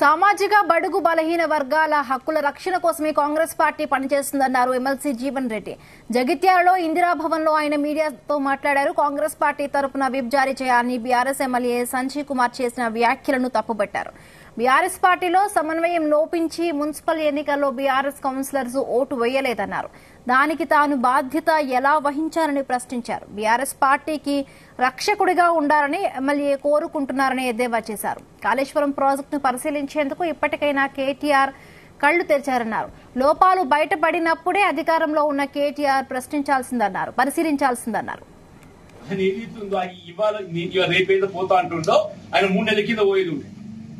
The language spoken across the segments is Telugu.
సామాజిక బడుగు బలహీన వర్గాల హక్కుల రక్షణ కోసమే కాంగ్రెస్ పార్టీ పనిచేస్తుందన్నారు ఎమ్మెల్సీ జీవన్ రెడ్డి జగిత్యాలలో ఇందిరాభవన్ లో ఆయన మీడియాతో మాట్లాడారు కాంగ్రెస్ పార్టీ తరపున విప్ జారీ చేయాలని బీఆర్ఎస్ ఎమ్మెల్యే సంజయ్ కుమార్ చేసిన వ్యాఖ్యలను తప్పుబట్టారు బీఆర్ఎస్ పార్టీలో సమన్వయం లోపించి మున్సిపల్ ఎన్నికల్లో బీఆర్ఎస్ కౌన్సిలర్స్ ఓటు వేయలేదన్నారు దానికి తాను బాధ్యత ఎలా వహించారని ప్రశ్నించారు బీఆర్ఎస్ పార్టీకి రక్షకుడిగా ఉండాలని ఎమ్మెల్యే కోరుకుంటున్నారని ఎద్దేవా చేశారు కాళేశ్వరం ప్రాజెక్టును పరిశీలించేందుకు ఇప్పటికైనా కేటీఆర్ కళ్లు తెరిచారన్నారు లోపాలు బయటపడినప్పుడే అధికారంలో ఉన్న కేటీఆర్ ప్రశ్నించాల్సిందన్నారు పరిశీలించాల్సిందన్నారు ఆయన ఏదైతుందో ఆయన ఇవాళ నీ- ఇవాళ రేపేదో పోతా అంటుండో ఆయన మూడు నెలల కింద పోయేది ఉండే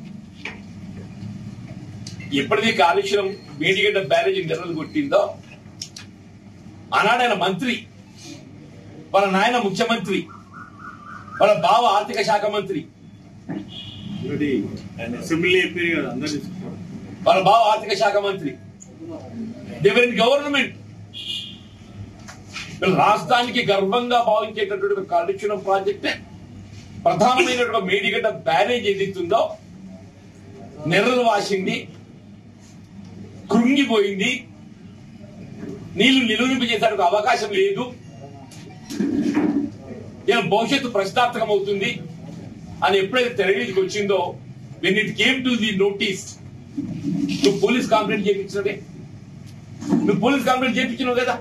ఎప్పటిది కాళేశ్వరం మేడిగడ్డ బ్యారేజ్ నెలలు కొట్టిందో ఆనాడు ఆయన మంత్రి వాళ్ళ నాయన ముఖ్యమంత్రి వాళ్ళ బావ ఆర్థిక శాఖ మంత్రి ఆల్రెడీ ఆయన అసెంబ్లీ అయిపోయి కదా అందరు తీసుకున్నారు వాళ్ళ బావ ఆర్థిక శాఖ మంత్రి దేవర్ ఇన్ గవర్నమెంట్ వీళ్ళ రాష్ట్రానికి గర్వంగా భావించేటటువంటి ఒక కాళేశ్వరం ప్రాజెక్టే ప్రధానమైనటువంటి ఒక మేడిగడ్డ బ్యారేజ్ ఏదైతుందో నెర్రలు వాసింది కృంగిపోయింది నీళ్లు నిలువరింపజేసడానికి అవకాశం లేదు ఇలా భవిష్యత్తు ప్రశ్నార్థకం అవుతుంది అని ఎప్పుడైతే తెరవీధికి వచ్చిందో when it came to the notice నువ్వు పోలీస్ కంప్లైంట్ చేయించినదే నువ్వు పోలీస్ కంప్లైంట్ చేయించినావు కదా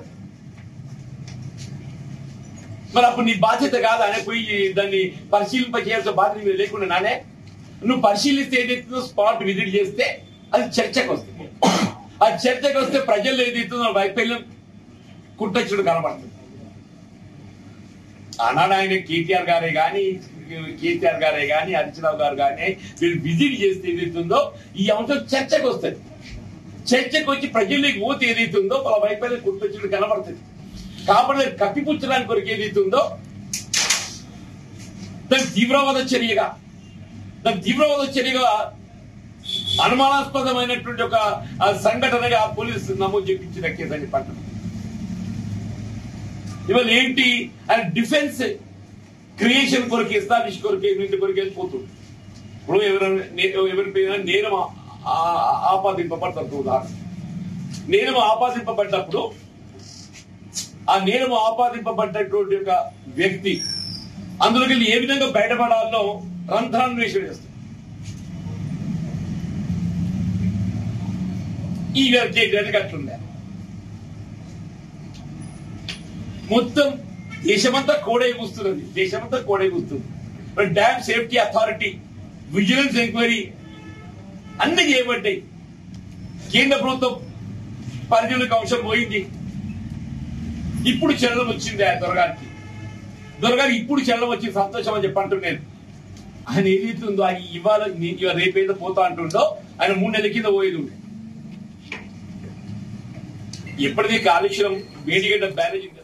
మరి అప్పుడు నీ బాధ్యత కాదు అనే పోయి దాన్ని పరిశీలింప చేయాల్సిన బాధ్యత మీద లేకుండా నానే నువ్వు పరిశీలిస్తే ఏదైతుందో స్పాట్ విజిట్ చేస్తే అది చర్చకు వస్తుంది ఆ చర్చకు వస్తే ప్రజల్లో ఏదైతుందో వైఫల్యం కుట్టచ్చుడు కనబడుతుంది ఆనాడు ఆయన కేటీఆర్ గారే గాని కేటీఆర్ గారే గాని హరిచరావు గారు గాని వీళ్ళు విజిట్ చేస్తే ఏదైతుందో ఈ అంశం చర్చకు వస్తుంది చర్చకు వచ్చి ప్రజల్లోకి పోతే ఏదైతుందో వాళ్ళ వైఫల్యం కుట్టచ్చుడు కనబడుతుంది కాబట్టి అది కప్పిపుచ్చడానికి కొరకు ఏదైతుందో దాని తీవ్రవాద చర్యగా దాని తీవ్రవాద చర్యగా అనుమానాస్పదమైనటువంటి ఒక ఆ, సంఘటనగా పోలీసు నమోదు చేయించిన కేసు అని పట్టణం ఇవాళ ఏంటి ఆయన డిఫెన్స్ క్రియేషన్ కొరకు ఎస్టాబ్లిష్ కొరకు ఇంటి కొరకు వెళ్ళిపోతుంది ఇప్పుడు ఎవరైనా నే- ఎవరిపైన నేరం ఆ- ఆ- ఆపాదింపబడతారు ఉదాహరణ నేరం ఆపాదింపబడ్డప్పుడు ఆ నేరం ఆపాదింపబడ్డటువంటి ఒక వ్యక్తి అందులోకి వెళ్ళి ఏ విధంగా బయటపడాలో రంధ్రాన్వేషణ చేస్తారు ఈ చేయడానికి అట్లుండే మొత్తం దేశమంతా కోడై కూస్తున్నది దేశమంతా కోడై కూస్తుంది మరి dam safety authority vigilance enquiry అన్ని చేయబడ్డాయి కేంద్ర ప్రభుత్వం పరిధిలోకి అంశం పోయింది ఇప్పుడు చలనం వచ్చింది ఆ దొరగారికి దొరగారికి ఇప్పుడు చలనం వచ్చింది సంతోషం అని చెప్పి అంటున్నాను ఆయన ఏదైతుందో ఆయన ఇవాళ నీ- ఇవాళ రేపేదో పోతా అంటుండో ఆయన మూడు నెలల కింద పోయేది ఉండే ఎప్పటిది కాళేశ్వరం మేడిగడ్డ బ్యారేజ్